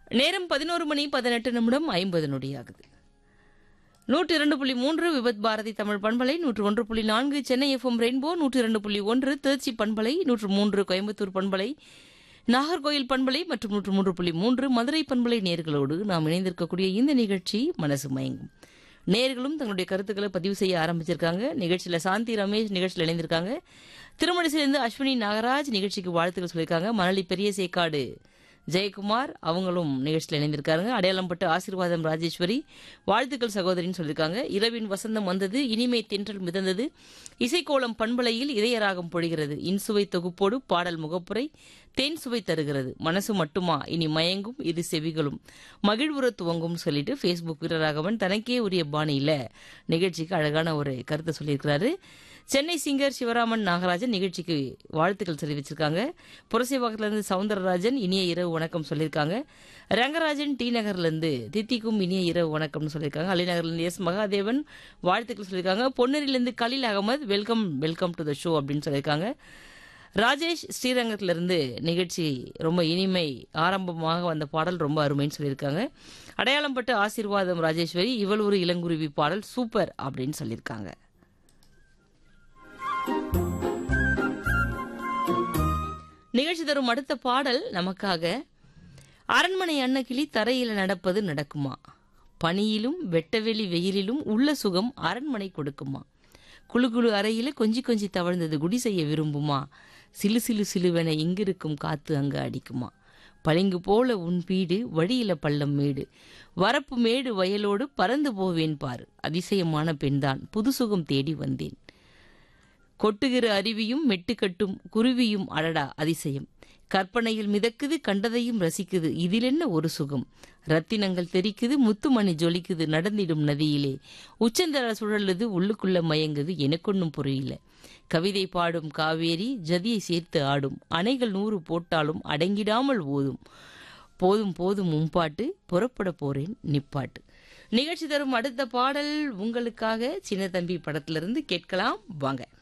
நேரம் பதினோரு மணி பதினெட்டு நிமிடம் ஐம்பது நொடியாகுது நூற்றி இரண்டு புள்ளி மூன்று விபத் பாரதி தமிழ் பண்பலை நூற்று ஒன்று புள்ளி நான்கு சென்னை எஃப்எம் ரெயின்போ நூற்றி இரண்டு புள்ளி ஒன்று திருச்சி பண்பலை நூற்று மூன்று கோயம்புத்தூர் பண்பலை நாகர்கோயில் பண்பலை மற்றும் நூற்று மூன்று புள்ளி மூன்று மதுரை பண்பலை நேர்களோடு நாம் இணைந்திருக்கக்கூடிய இந்த நிகழ்ச்சி மனசு மயங்கும் நேர்களும் தங்களுடைய கருத்துக்களை பதிவு செய்ய ஆரம்பிச்சிருக்காங்க நிகழ்ச்சியில் சாந்தி ரமேஷ் நிகழ்ச்சியில் இணைந்திருக்காங்க திருமணிசிலிருந்து அஸ்வினி நாகராஜ் நிகழ்ச்சிக்கு வாழ்த்துக்கள் சொல்லியிருக்காங்க மணலி பெரிய சேக்காடு ஜெயக்குமார் அவங்களும் நிகழ்ச்சியில் இணைந்திருக்காங்க அடையாளம்பட்டு ஆசீர்வாதம் ராஜேஸ்வரி வாழ்த்துக்கள் சகோதரின்னு சொல்லியிருக்காங்க இரவின் வசந்தம் வந்தது இனிமை தென்றல் மிதந்தது இசைக்கோளம் பண்பலையில் இதயராகம் பொழிகிறது இன்சுவை தொகுப்போடு பாடல் முகப்புரை தேன் சுவை தருகிறது மனசு மட்டுமா இனி மயங்கும் இரு செவிகளும் மகிழ்வுற துவங்கும் சொல்லிட்டு ஃபேஸ்புக் வீரராகவன் தனக்கே உரிய பாணியில நிகழ்ச்சிக்கு அழகான ஒரு கருத்தை சொல்லியிருக்கிறாரு சென்னை சிங்கர் சிவராமன் நாகராஜன் நிகழ்ச்சிக்கு வாழ்த்துக்கள் தெரிவிச்சிருக்காங்க புரசைவாக்கத்திலிருந்து சவுந்தரராஜன் இனிய இரவு வணக்கம் சொல்லியிருக்காங்க ரங்கராஜன் டி நகர்லேருந்து தித்திக்கும் இனிய இரவு வணக்கம்னு சொல்லியிருக்காங்க அலிநகர்லேருந்து எஸ் மகாதேவன் வாழ்த்துக்கள் சொல்லியிருக்காங்க பொன்னேரியிலேருந்து Khaleel Ahmed welcome welcome to the show அப்படின்னு சொல்லியிருக்காங்க ராஜேஷ் ஸ்ரீரங்கத்திலிருந்து நிகழ்ச்சி ரொம்ப இனிமை ஆரம்பமாக வந்த பாடல் ரொம்ப அருமைன்னு சொல்லியிருக்காங்க அடையாளம் பட்டு ஆசீர்வாதம் ராஜேஸ்வரி இவள் ஒரு இளங்குருவி பாடல் சூப்பர் அப்படின்னு சொல்லியிருக்காங்க நிகழ்ச்சி தரும் அடுத்த பாடல் நமக்காக அரண்மனை அன்னக்கிளி தரையில நடப்பது நடக்குமா பனியிலும் வெட்டவெளி வெயிலிலும் உள்ள சுகம் அரண்மனை கொடுக்குமா குழு குழு அறையில கொஞ்சி கொஞ்சி தவழ்ந்தது குடி செய்ய விரும்புமா சிலு சிலு சிலுவென இங்கிருக்கும் காத்து அங்கு அடிக்குமா பளிங்கு போல உன் வீடு வழியில பள்ளம் மேடு வரப்பு மேடு வயலோடு பறந்து போவேன் பாரு அதிசயமான பெண்தான் புது சுகம் தேடி வந்தேன் கொட்டுகிற அருவியும் மெட்டுக்கட்டும் குருவியும் அடடா அதிசயம் கற்பனையில் மிதக்குது கண்டதையும் ரசிக்குது இதிலென்ன ஒரு சுகம் ரத்தினங்கள் தெரிக்குது முத்துமணி ஜொலிக்குது நடந்திடும் நதியிலே உச்சந்தர சுழலுது உள்ளுக்குள்ள மயங்குது எனக்கொன்னும் புரியல கவிதை பாடும் காவேரி ஜதியை சேர்த்து ஆடும் அணைகள் நூறு போட்டாலும் அடங்கிடாமல் ஓதும் போதும் போதும் உம்பாட்டு புறப்பட போறேன் நிப்பாட்டு நிகழ்ச்சி தரும் அடுத்த பாடல் உங்களுக்காக சின்ன தம்பி படத்திலிருந்து கேட்கலாம் வாங்க